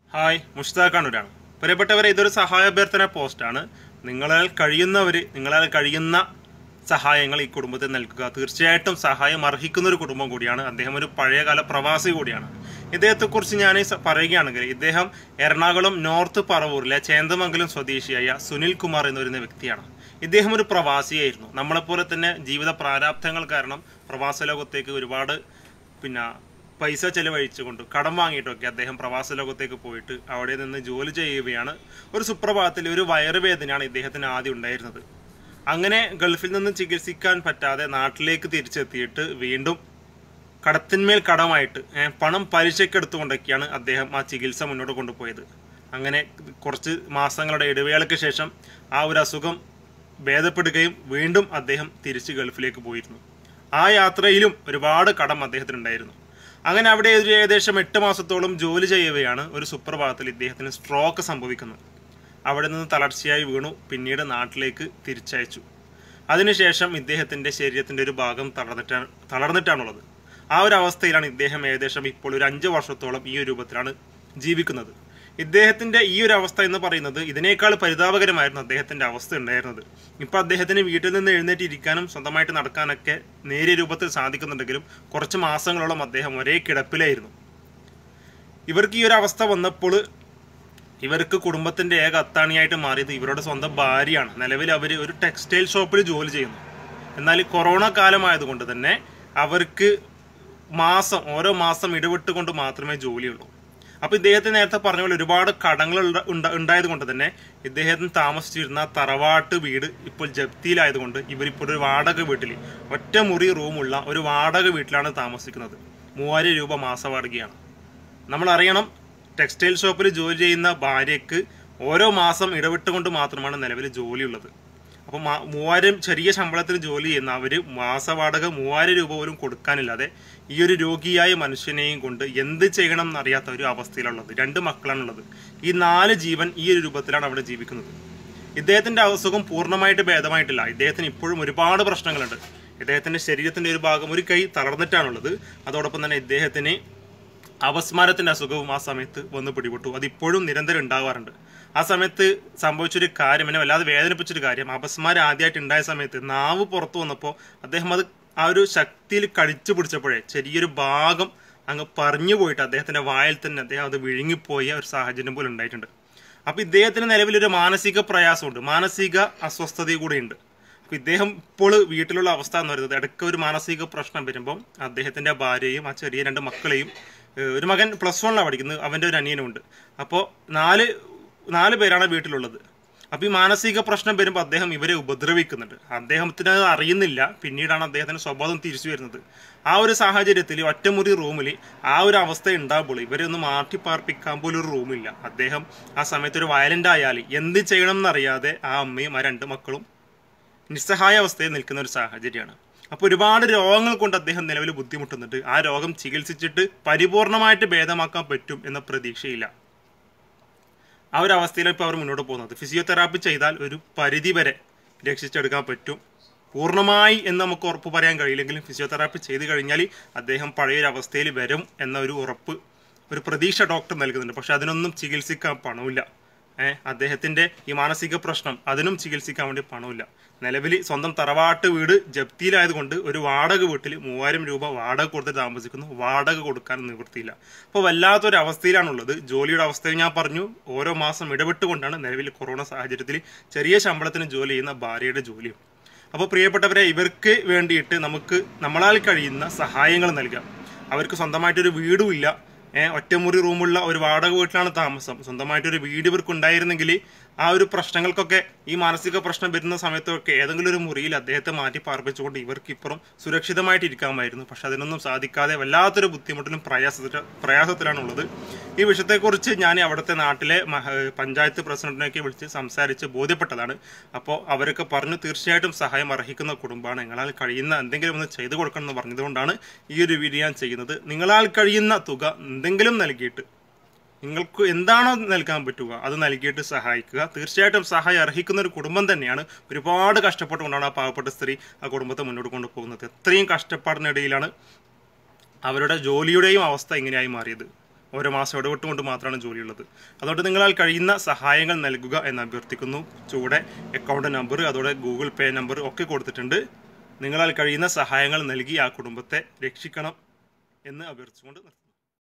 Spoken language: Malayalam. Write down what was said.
ഹായ് മുഷ്താഖ് കണ്ണൂരാണ് പ്രിയപ്പെട്ടവരെ ഇതൊരു സഹായാഭ്യർത്ഥന പോസ്റ്റാണ് നിങ്ങളാൽ കഴിയുന്നവർ നിങ്ങളാൽ കഴിയുന്ന സഹായങ്ങൾ ഈ കുടുംബത്തിന് നൽകുക തീർച്ചയായിട്ടും സഹായം അർഹിക്കുന്ന ഒരു കുടുംബം കൂടിയാണ് അദ്ദേഹം ഒരു പഴയകാല പ്രവാസി കൂടിയാണ് ഇദ്ദേഹത്തെക്കുറിച്ച് ഞാൻ ഈ സ- പറയുകയാണെങ്കിൽ ഇദ്ദേഹം എറണാകുളം നോർത്ത് പറവൂരിലെ ചേന്ദമംഗലം സ്വദേശിയായ സുനിൽ കുമാർ എന്ന് പറയുന്ന വ്യക്തിയാണ് ഇദ്ദേഹം ഒരു പ്രവാസിയായിരുന്നു നമ്മളെപ്പോലെ തന്നെ ജീവിത പ്രാരാബ്ധങ്ങൾ കാരണം പ്രവാസ ലോകത്തേക്ക് ഒരുപാട് പിന്നെ പൈസ ചെലവഴിച്ചുകൊണ്ട് കടം വാങ്ങിയിട്ടൊക്കെ അദ്ദേഹം പ്രവാസ ലോകത്തേക്ക് പോയിട്ട് അവിടെ നിന്ന് ജോലി ചെയ്യുകയാണ് ഒരു സുപ്രഭാതത്തിൽ ഒരു വയറുവേദനയാണ് ഇദ്ദേഹത്തിന് ആദ്യം ഉണ്ടായിരുന്നത് അങ്ങനെ ഗൾഫിൽ നിന്ന് ചികിത്സിക്കാൻ പറ്റാതെ നാട്ടിലേക്ക് തിരിച്ചെത്തിയിട്ട് വീണ്ടും കടത്തിന്മേൽ കടമായിട്ട് ഏ, പണം പലിശക്കെടുത്തുകൊണ്ടൊക്കെയാണ് അദ്ദേഹം ആ ചികിത്സ മുന്നോട്ട് കൊണ്ടുപോയത് അങ്ങനെ കുറച്ച് മാസങ്ങളുടെ ഇടവേളയ്ക്ക് ശേഷം ആ ഒരു അസുഖം ഭേദപ്പെടുകയും വീണ്ടും അദ്ദേഹം തിരിച്ച് ഗൾഫിലേക്ക് പോയിരുന്നു ആ യാത്രയിലും ഒരുപാട് കടം അദ്ദേഹത്തിനുണ്ടായിരുന്നു അങ്ങനെ അവിടെ ഒരു ഏകദേശം എട്ട് മാസത്തോളം ജോലി ചെയ്യവെയാണ് ഒരു സുപ്രഭാതത്തിൽ ഇദ്ദേഹത്തിന് സ്ട്രോക്ക് സംഭവിക്കുന്നത് അവിടെ നിന്ന് തളർച്ചയായി വീണു പിന്നീട് നാട്ടിലേക്ക് തിരിച്ചയച്ചു അതിനുശേഷം ഇദ്ദേഹത്തിന്റെ ശരീരത്തിന്റെ ഒരു ഭാഗം തളർന്നിട്ടാണ് തളർന്നിട്ടാണുള്ളത് ആ ഒരു അവസ്ഥയിലാണ് ഇദ്ദേഹം ഏകദേശം ഇപ്പോൾ ഒരു അഞ്ച് വർഷത്തോളം ഈ ഒരു രൂപത്തിലാണ് ജീവിക്കുന്നത് ഇദ്ദേഹത്തിന്റെ ഈ ഒരു അവസ്ഥ എന്ന് പറയുന്നത് ഇതിനേക്കാൾ പരിതാപകരമായിരുന്നു അദ്ദേഹത്തിന്റെ അവസ്ഥ ഉണ്ടായിരുന്നത് ഇപ്പൊ അദ്ദേഹത്തിന് വീട്ടിൽ നിന്ന് എഴുന്നേറ്റ് ഇരിക്കാനും സ്വന്തമായിട്ട് നടക്കാനൊക്കെ നേരിയ രൂപത്തിൽ സാധിക്കുന്നുണ്ടെങ്കിലും കുറച്ച് മാസങ്ങളോളം അദ്ദേഹം ഒരേ കിടപ്പിലായിരുന്നു ഇവർക്ക് ഈ ഒരു അവസ്ഥ വന്നപ്പോൾ ഇവർക്ക് കുടുംബത്തിന്റെ ഏക അത്താണിയായിട്ട് മാറിയത് ഇവരുടെ സ്വന്തം ഭാര്യയാണ് നിലവിൽ അവർ ഒരു ടെക്സ്റ്റൈൽ ഷോപ്പിൽ ജോലി ചെയ്യുന്നു എന്നാൽ ഈ കൊറോണ കാലമായതുകൊണ്ട് തന്നെ അവർക്ക് മാസം ഓരോ മാസം ഇടവിട്ടുകൊണ്ട് മാത്രമേ ജോലിയുള്ളൂ അപ്പൊ ഇദ്ദേഹത്തെ നേരത്തെ പറഞ്ഞ പോലെ ഒരുപാട് കടങ്ങൾ ഉണ്ട- ഉണ്ട- ഉണ്ടായത് കൊണ്ട് തന്നെ ഇദ്ദേഹത്തിന് താമസിച്ചിരുന്ന തറവാട്ട് വീട് ഇപ്പോൾ ജപ്തിയിലായതുകൊണ്ട് ഇവരിപ്പോൾ ഒരു വാടക വീട്ടിൽ ഒറ്റ മുറി റൂമുള്ള ഒരു വാടക വീട്ടിലാണ് താമസിക്കുന്നത് മൂവായിരം രൂപ മാസവാടകയാണ് നമ്മൾ അറിയണം ടെക്സ്റ്റൈൽ ഷോപ്പിൽ ജോലി ചെയ്യുന്ന ഭാര്യയ്ക്ക് ഓരോ മാസം ഇടവിട്ടുകൊണ്ട് മാത്രമാണ് നിലവിൽ ജോലിയുള്ളത് അപ്പോൾ മൂവായിരം ചെറിയ ശമ്പളത്തിൽ ജോലി ചെയ്യുന്ന അവർ മാസവാടക മൂവായിരം രൂപ പോലും കൊടുക്കാനില്ലാതെ ഈ ഒരു രോഗിയായ മനുഷ്യനെയും കൊണ്ട് എന്ത് ചെയ്യണം എന്നറിയാത്ത ഒരു അവസ്ഥയിലുള്ളത് രണ്ട് മക്കളാണുള്ളത് ഈ നാല് ജീവൻ ഈ ഒരു രൂപത്തിലാണ് അവിടെ ജീവിക്കുന്നത് ഇദ്ദേഹത്തിന്റെ അസുഖം പൂർണ്ണമായിട്ട് ഭേദമായിട്ടില്ല ഇദ്ദേഹത്തിന് ഇപ്പോഴും ഒരുപാട് പ്രശ്നങ്ങളുണ്ട് ഇദ്ദേഹത്തിന്റെ ശരീരത്തിന്റെ ഒരു ഭാഗം ഒരു കൈ തളർന്നിട്ടാണുള്ളത് അതോടൊപ്പം തന്നെ ഇദ്ദേഹത്തിന് അപസ്മാരത്തിന്റെ അസുഖവും ആ സമയത്ത് വന്ന് പിടിപെട്ടു അത് ഇപ്പോഴും നിരന്തരം ഉണ്ടാവാറുണ്ട് ആ സമയത്ത് സംഭവിച്ചൊരു കാര്യം എന്നെ വല്ലാതെ വേദനിപ്പിച്ചൊരു കാര്യം അപസ്മാരം ആദ്യമായിട്ട് ഉണ്ടായ സമയത്ത് നാവ് പുറത്തു വന്നപ്പോൾ അദ്ദേഹം അത് ആ ഒരു ശക്തിയിൽ കടിച്ചു പിടിച്ചപ്പോഴേ ചെറിയൊരു ഭാഗം അങ്ങ് പറഞ്ഞു പോയിട്ട് അദ്ദേഹത്തിന്റെ വായിൽ തന്നെ അദ്ദേഹം അത് വിഴുങ്ങിപ്പോയ ഒരു സാഹചര്യം പോലും ഉണ്ടായിട്ടുണ്ട് അപ്പൊ ഇദ്ദേഹത്തിന് നിലവിൽ ഒരു മാനസിക പ്രയാസമുണ്ട് മാനസിക അസ്വസ്ഥത കൂടെ ഉണ്ട് അപ്പൊ ഇദ്ദേഹം ഇപ്പോൾ വീട്ടിലുള്ള അവസ്ഥ എന്ന് പറയുന്നത് ഇടയ്ക്ക് ഒരു മാനസിക പ്രശ്നം വരുമ്പോൾ അദ്ദേഹത്തിന്റെ ഭാര്യയും ആ ചെറിയ രണ്ട് മക്കളെയും ഏഹ് ഒരു മകൻ പ്ലസ് വണ്ണിലാണ് പഠിക്കുന്നത് അവന്റെ ഒരു അനിയനും ഉണ്ട് അപ്പോൾ നാല് നാല് പേരാണ് വീട്ടിലുള്ളത് അപ്പൊ ഈ മാനസിക പ്രശ്നം വരുമ്പോൾ അദ്ദേഹം ഇവരെ ഉപദ്രവിക്കുന്നുണ്ട് അദ്ദേഹത്തിന് അത് അറിയുന്നില്ല പിന്നീടാണ് അദ്ദേഹത്തിന്റെ സ്വഭാവം തിരിച്ചു വരുന്നത് ആ ഒരു സാഹചര്യത്തിൽ ഒറ്റമുറി റൂമിൽ ആ ഒരു അവസ്ഥ ഉണ്ടാകുമ്പോൾ ഇവരെ ഒന്ന് മാറ്റി പാർപ്പിക്കാൻ പോലും ഒരു റൂമില്ല അദ്ദേഹം ആ സമയത്ത് ഒരു വയലന്റ് ആയാൽ എന്ത് ചെയ്യണം എന്നറിയാതെ ആ അമ്മയും ആ രണ്ട് മക്കളും നിസ്സഹായ അവസ്ഥയിൽ നിൽക്കുന്ന ഒരു സാഹചര്യമാണ് അപ്പോൾ ഒരുപാട് രോഗങ്ങൾ കൊണ്ട് അദ്ദേഹം നിലവിൽ ബുദ്ധിമുട്ടുന്നുണ്ട് ആ രോഗം ചികിത്സിച്ചിട്ട് പരിപൂർണമായിട്ട് ഭേദമാക്കാൻ പറ്റും എന്ന പ്രതീക്ഷയില്ല ആ ഒരു അവസ്ഥയിലാണ് ഇപ്പോൾ അവർ മുന്നോട്ട് പോകുന്നത് ഫിസിയോതെറാപ്പി ചെയ്താൽ ഒരു പരിധി വരെ രക്ഷിച്ചെടുക്കാൻ പറ്റും പൂർണ്ണമായി എന്ന് നമുക്ക് ഉറപ്പ് പറയാൻ കഴിയില്ലെങ്കിലും ഫിസിയോതെറാപ്പി ചെയ്ത് കഴിഞ്ഞാൽ അദ്ദേഹം പഴയൊരു അവസ്ഥയിൽ വരും എന്ന ഒരു ഉറപ്പ് ഒരു പ്രതീക്ഷ ഡോക്ടർ നൽകുന്നുണ്ട് പക്ഷെ അതിനൊന്നും ചികിത്സിക്കാൻ പണമില്ല ഏഹ് അദ്ദേഹത്തിന്റെ ഈ മാനസിക പ്രശ്നം അതിനും ചികിത്സിക്കാൻ വേണ്ടി പണമില്ല നിലവിൽ സ്വന്തം തറവാട്ട് വീട് ജപ്തിയിലായതുകൊണ്ട് ഒരു വാടക വീട്ടിൽ മൂവായിരം രൂപ വാടക കൊടുത്ത് താമസിക്കുന്നു വാടക കൊടുക്കാൻ നിവൃത്തിയില്ല അപ്പോൾ വല്ലാത്തൊരു അവസ്ഥയിലാണുള്ളത് ജോലിയുടെ അവസ്ഥ ഞാൻ പറഞ്ഞു ഓരോ മാസം ഇടപെട്ടുകൊണ്ടാണ് നിലവിൽ കൊറോണ സാഹചര്യത്തിൽ ചെറിയ ശമ്പളത്തിന് ജോലി ചെയ്യുന്ന ഭാര്യയുടെ ജോലിയും അപ്പോൾ പ്രിയപ്പെട്ടവരെ ഇവർക്ക് വേണ്ടിയിട്ട് നമുക്ക് നമ്മളാൽ കഴിയുന്ന സഹായങ്ങൾ നൽകാം അവർക്ക് സ്വന്തമായിട്ടൊരു വീടും ഇല്ല ഏഹ് ഒറ്റമുറി റൂമുള്ള ഒരു വാടക വീട്ടിലാണ് താമസം സ്വന്തമായിട്ടൊരു വീട് ഇവർക്ക് ഉണ്ടായിരുന്നെങ്കിൽ ആ ഒരു പ്രശ്നങ്ങൾക്കൊക്കെ ഈ മാനസിക പ്രശ്നം വരുന്ന സമയത്തൊക്കെ ഏതെങ്കിലും ഒരു മുറിയിൽ അദ്ദേഹത്തെ മാറ്റി പാർപ്പിച്ചുകൊണ്ട് ഇവർക്ക് ഇപ്പുറം സുരക്ഷിതമായിട്ട് ഇരിക്കാമായിരുന്നു പക്ഷെ അതിനൊന്നും സാധിക്കാതെ വല്ലാത്തൊരു ബുദ്ധിമുട്ടിലും പ്രയാസത്തിലും പ്രയാസത്തിലാണുള്ളത് ഈ വിഷയത്തെക്കുറിച്ച് ഞാൻ അവിടുത്തെ നാട്ടിലെ മഹ- പഞ്ചായത്ത് പ്രസിഡന്റിനെയൊക്കെ വിളിച്ച് സംസാരിച്ച് ബോധ്യപ്പെട്ടതാണ് അപ്പോൾ അവരൊക്കെ പറഞ്ഞു തീർച്ചയായിട്ടും സഹായം അർഹിക്കുന്ന കുടുംബമാണ് നിങ്ങളാൽ കഴിയുന്ന എന്തെങ്കിലും ഒന്ന് ചെയ്തു കൊടുക്കണം എന്ന് പറഞ്ഞതുകൊണ്ടാണ് ഈ ഒരു വീഡിയോ ഞാൻ ചെയ്യുന്നത് നിങ്ങളാൽ കഴിയുന്ന തുക എന്തെങ്കിലും നൽകിയിട്ട് നിങ്ങൾക്ക് എന്താണോ നൽകാൻ പറ്റുക അത് നൽകിയിട്ട് സഹായിക്കുക തീർച്ചയായിട്ടും സഹായം അർഹിക്കുന്ന ഒരു കുടുംബം തന്നെയാണ് ഒരുപാട് കഷ്ടപ്പെട്ടുകൊണ്ടാണ് ആ പാവപ്പെട്ട സ്ത്രീ ആ കുടുംബത്തെ മുന്നോട്ട് കൊണ്ടുപോകുന്നത് എത്രയും കഷ്ടപ്പാടിനിടയിലാണ് അവരുടെ ജോലിയുടെയും അവസ്ഥ ഇങ്ങനെയായി മാറിയത് ഓരോ മാസം ഇടവിട്ടുകൊണ്ട് മാത്രമാണ് ജോലിയുള്ളത് അതുകൊണ്ട് നിങ്ങളാൽ കഴിയുന്ന സഹായങ്ങൾ നൽകുക എന്ന് അഭ്യർത്ഥിക്കുന്നു ചൂടെ അക്കൗണ്ട് നമ്പർ അതോടെ ഗൂഗിൾ പേ നമ്പർ ഒക്കെ കൊടുത്തിട്ടുണ്ട് നിങ്ങളാൽ കഴിയുന്ന സഹായങ്ങൾ നൽകി ആ കുടുംബത്തെ രക്ഷിക്കണം എന്ന് അഭ്യർത്ഥിച്ചുകൊണ്ട് നിർത്തുന്നു